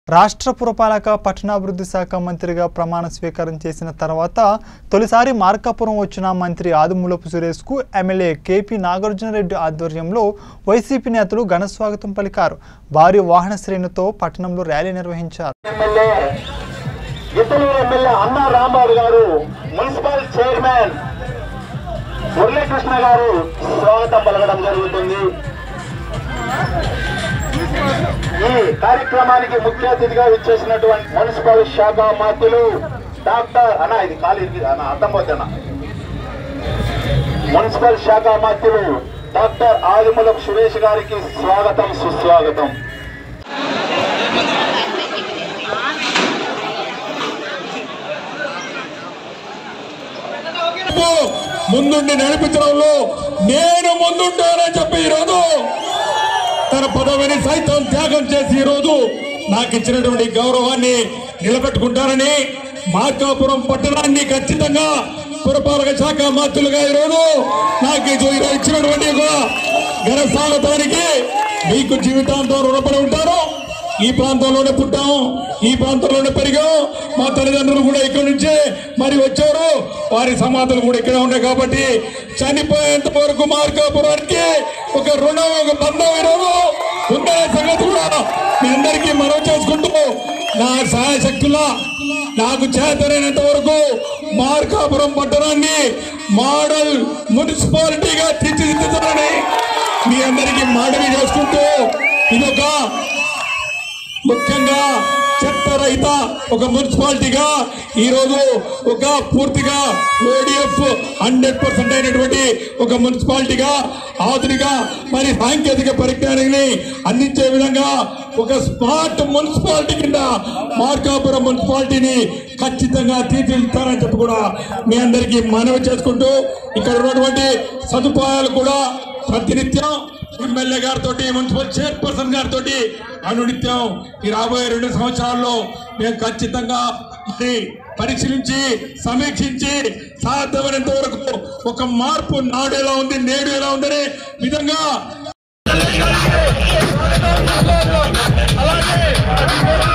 రాష్ట్ర పురపాలక పట్టణాభివృద్ధి శాఖ మంత్రిగా ప్రమాణ స్వీకారం చేసిన తర్వాత తొలిసారి మార్కాపురం వచ్చిన మంత్రి ఆదిమూలపు సురేష్కు ఎమ్మెల్యే కేపీ నాగార్జునరెడ్డి ఆధ్వర్యంలో వైసీపీ నేతలు ఘనస్వాగతం పలికారు భారీ వాహన శ్రేణితో పట్టణంలో ర్యాలీ నిర్వహించారు ఎమ్మెల్యే ఇతలూరు ఎమ్మెల్యే అన్నా రాంబాబు గారు మున్సిపల్ చైర్మన్ మురళీకృష్ణ గారు స్వాగతం పలకడం జరుగుతుంది ఈ కార్యక్రమానికి ముఖ్య అతిథిగా విచ్చేసినటువంటి మున్సిపల్ శాఖ మంత్రులు డాక్టర్ అన్న ఇది ఖాళీ ఇది అన్న అర్థం పోతేనా మున్సిపల్ శాఖ మంత్రులు డాక్టర్ ఆదిమూలపు సురేష్ గారికి స్వాగతం సుస్వాగతం ముందుండి నడిపించడంలో నేను ముందుంటానని చెప్పి ఈరోజు తన పదవిని సైతం త్యాగం చేసి ఈరోజు నాకు ఇచ్చినటువంటి గౌరవాన్ని నిలబెట్టుకుంటానని మార్కాపురం పట్టణాన్ని ఖచ్చితంగా పురపాలక శాఖ మంత్రులుగా ఈరోజు నాకు ఇది ఇచ్చినటువంటి ఒక ఘన స్వాగతానికి మీకు జీవితాంతం రుణపడి ఉంటారు ఈ ప్రాంతంలోనే పుట్టాం ఈ ప్రాంతంలోనే పెరిగాం మా తల్లిదండ్రులు కూడా ఇక్కడి నుంచే మరి వచ్చారు వారి సమాధులు కూడా ఇక్కడ ఉన్నాయి కాబట్టి చనిపోయేంత వరకు మార్కాపురానికి ఒక రుణం ఒక బంధం ఈరోజు ఉందనే సంగతి కూడా మీ అందరికీ మనవి చేసుకుంటూ నా సహాయ శక్తులా నాకు చేతనైనంత వరకు మార్కాపురం పట్టణాన్ని మోడల్ మున్సిపాలిటీగా తీర్చిదిద్దుతానని మీ అందరికీ మనవి చేసుకుంటూ ఇదొక ముఖ్యంగా చెత్త రహిత ఒక మున్సిపాలిటీగా ఈ రోజు ఒక పూర్తిగా ఓడిఎఫ్ హండ్రెడ్ పర్సెంట్ అయినటువంటి ఒక మున్సిపాలిటీగా ఆధునిక మరి సాంకేతిక పరిజ్ఞానాన్ని అందించే విధంగా ఒక స్మార్ట్ మున్సిపాలిటీ కింద మార్కాపురం మున్సిపాలిటీని ఖచ్చితంగా తీర్చిదిద్దుతారని చెప్పి కూడా మీ అందరికీ మనవి చేసుకుంటూ ఇక్కడ ఉన్నటువంటి సదుపాయాలు కూడా ప్రతినిత్యం ఎమ్మెల్యే గారితో మున్సిపల్ చైర్పర్సన్ గారితో అనునిత్యం ఈ రాబోయే రెండు సంవత్సరాల్లో మేము ఖచ్చితంగా మరి పరిశీలించి సమీక్షించి సాధ్యమైనంత వరకు ఒక మార్పు నాడు ఎలా ఉంది నేడు ఎలా ఉందనే విధంగా అలాగే